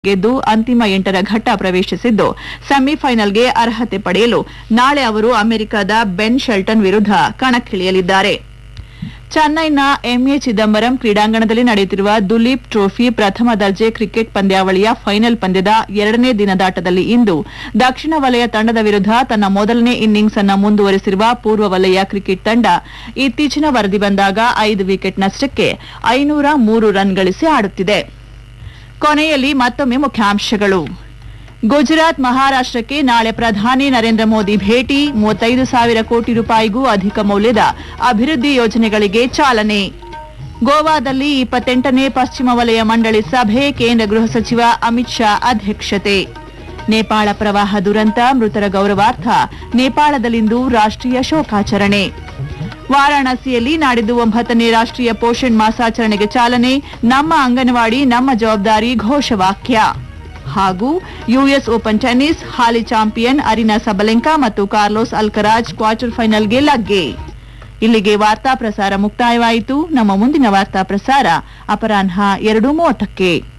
ಗೆದ್ದು ಅಂತಿಮ ಎಂಟರ ಘಟ್ಟ ಪ್ರವೇಶಿಸಿದ್ದು ಸೆಮಿಫೈನಲ್ಗೆ ಅರ್ಹತೆ ಪಡೆಯಲು ನಾಳೆ ಅವರು ಅಮೆರಿಕದ ಬೆನ್ ಶೆಲ್ಟನ್ ವಿರುದ್ಧ ಕಣಕ್ಕಿಳಿಯಲಿದ್ದಾರೆ ಚೆನ್ನೈನ ಎಂಎ ಚಿದಂಬರಂ ಕ್ರೀಡಾಂಗಣದಲ್ಲಿ ನಡೆಯುತ್ತಿರುವ ದುಲೀಪ್ ಟ್ರೋಫಿ ಪ್ರಥಮ ದರ್ಜೆ ಕ್ರಿಕೆಟ್ ಪಂದ್ಯಾವಳಿಯ ಫೈನಲ್ ಪಂದ್ಯದ ಎರಡನೇ ದಿನದಾಟದಲ್ಲಿ ಇಂದು ದಕ್ಷಿಣ ವಲಯ ತಂಡದ ವಿರುದ್ಧ ತನ್ನ ಮೊದಲನೇ ಇನ್ನಿಂಗ್ಸ್ ಅನ್ನು ಮುಂದುವರೆಸಿರುವ ಪೂರ್ವ ವಲಯ ಕ್ರಿಕೆಟ್ ತಂಡ ಇತ್ತೀಚಿನ ವರದಿ ಬಂದಾಗ ಐದು ವಿಕೆಟ್ ನಷ್ಟಕ್ಕೆ ಐನೂರ ಮೂರು ರನ್ ಗಳಿಸಿ ಆಡುತ್ತಿದೆ ಕೊನೆಯಲ್ಲಿ ಮತ್ತೊಮ್ಮೆ ಮುಖ್ಯಾಂಶಗಳು ಗುಜರಾತ್ ಮಹಾರಾಷ್ಟಕ್ಕೆ ನಾಳೆ ಪ್ರಧಾನಿ ನರೇಂದ್ರ ಮೋದಿ ಭೇಟಿ ಮೂವತ್ತೈದು ಸಾವಿರ ಕೋಟಿ ರೂಪಾಯಿಗೂ ಅಧಿಕ ಮೌಲ್ಯದ ಅಭಿವೃದ್ಧಿ ಯೋಜನೆಗಳಿಗೆ ಚಾಲನೆ ಗೋವಾದಲ್ಲಿ ಇಪ್ಪತ್ತೆಂಟನೇ ಪಶ್ಚಿಮ ವಲಯ ಮಂಡಳಿ ಸಭೆ ಕೇಂದ್ರ ಗೃಹ ಸಚಿವ ಅಮಿತ್ ಶಾ ಅಧ್ಯಕ್ಷತೆ ನೇಪಾಳ ಪ್ರವಾಹ ದುರಂತ ಮೃತರ ಗೌರವಾರ್ಥ ನೇಪಾಳದಲ್ಲಿಂದು ರಾಷ್ಟ್ರೀಯ ಶೋಕಾಚರಣೆ ವಾರಾಣಸಿಯಲ್ಲಿ ನಾಡಿದ್ದು ಒಂಬತ್ತನೇ ರಾಷ್ಟ್ರೀಯ ಪೋಷಣ್ ಮಾಸಾಚರಣೆಗೆ ಚಾಲನೆ ನಮ್ಮ ಅಂಗನವಾಡಿ ನಮ್ಮ ಜವಾಬ್ದಾರಿ ಘೋಷವಾಕ್ಯ ಹಾಗೂ ಯುಎಸ್ ಓಪನ್ ಟೆನ್ನಿಸ್ ಹಾಲಿ ಚಾಂಪಿಯನ್ ಅರಿನಾ ಸಬಲೆಂಕಾ ಮತ್ತು ಕಾರ್ಲೋಸ್ ಅಲ್ಕರಾಜ್ ಕ್ವಾರ್ಟರ್ ಫೈನಲ್ಗೆ ಲಗ್ಗೆ ಇಲ್ಲಿಗೆ ವಾರ್ತಾ ಪ್ರಸಾರ ಮುಕ್ತಾಯವಾಯಿತು ನಮ್ಮ ಮುಂದಿನ ವಾರ್ತಾ ಪ್ರಸಾರ ಅಪರಾಹ್ನ ಎರಡು ಮೂವತ್ತಕ್ಕೆ